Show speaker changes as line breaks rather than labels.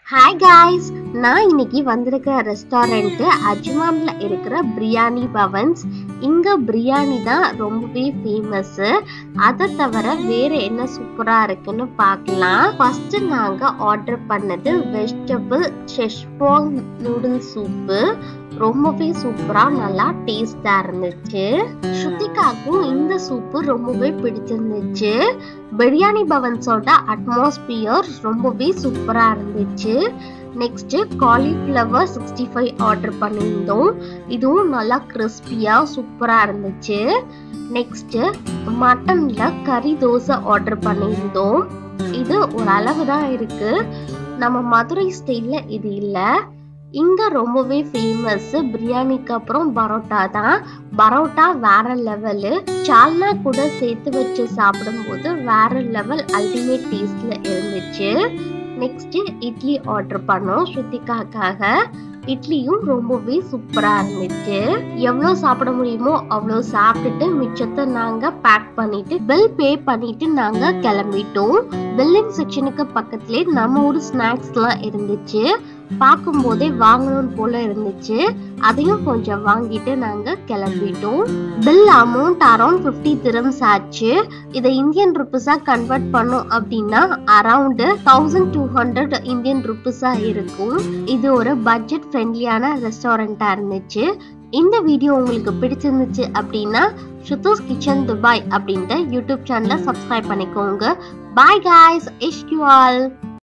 hi guys நான் இன்னைக்கு வந்திருக்கிற ரெஸ்டாரண்ட் அஜ்மான்ல இருக்கிற பிரியாணி பவன்ஸ் இங்க பிரியாணி தான் ரொம்பவே ஃபேமஸ் அதை தவிர வேற என்ன சூப்பரா இருக்குன்னு பார்க்கலாம் ஃபர்ஸ்ட் நாங்க ஆர்டர் பண்ணது வெஜிடபிள் ஷெஷ்வாங் நூடுல் சூப்பு ரொம்பவே சூப்பரா நல்லா டேஸ்டா இருந்துச்சு ஸ்ருதிகாக்கும் இந்த சூப்பு ரொம்பவே பிடிச்சிருந்துச்சு பிரியாணி பவன்ஸோட அட்மாஸ்பியர் ரொம்பவே சூப்பரா இருந்துச்சு next cauliflower sixty five order பண்ணியிருந்தோம் இதுவும் நல்லா கிறிஸ்பியா சூப்பரா இருந்துச்சு நெக்ஸ்ட் மட்டன்ல கறி தோசை ஆர்டர் பண்ணியிருந்தோம் இது ஒரு அளவு தான் இருக்கு நம்ம மதுரை ஸ்டைல்ல இது இல்லை இங்க ரொம்பவே ஃபேமஸ் பிரியாணிக்கு அப்புறம் பரோட்டா தான் பரோட்டா வேற லெவலு சால்னா கூட சேர்த்து வச்சு சாப்பிடும்போது வேற லெவல் அல்டிமேட் டேஸ்ட்ல இருந்துச்சு நெக்ஸ்ட் இட்லி ஆர்டர் பண்ணோம் ஸ்ருதிகாக்காக இட்லியும் ரொம்பவே சூப்பரா இருந்துச்சு எவ்வளவு சாப்பிட முடியுமோ அவ்வளவு சாப்பிட்டுட்டு மிச்சத்தை நாங்க பேக் பண்ணிட்டு பில் பே பண்ணிட்டு நாங்க கிளம்பிட்டோம் பில்லிங் செக்ஷனுக்கு பக்கத்துலயே நம்ம ஊர் ஸ்நாக்ஸ் எல்லாம் இருந்துச்சு பார்க்கும் போதே வாங்கணும் போல இருந்துச்சு அதையும் கொஞ்சம் வாங்கிட்டு நாங்க கிளம்பிட்டோம் bill amount around fifty dirhams ஆச்சு இதை இந்தியன் ருபீஸா கன்வெர்ட் பண்ணோம் அப்படின்னா around thousand two hundred Indian ருபீஸா இருக்கும் இது ஒரு பட்ஜெட் ஃப்ரெண்ட்லியான ரெஸ்டாரண்டா இருந்துச்சு இந்த வீடியோ உங்களுக்கு பிடிச்சிருந்துச்சு அப்படின்னா ஷுத்தூஸ் கிச்சன் துபாய் அப்படின்ட்டு யூடியூப் சேனலை சப்ஸ்கிரைப் பண்ணிக்கோங்க பாய் காய்ஸ் இஷ்யூ ஆல்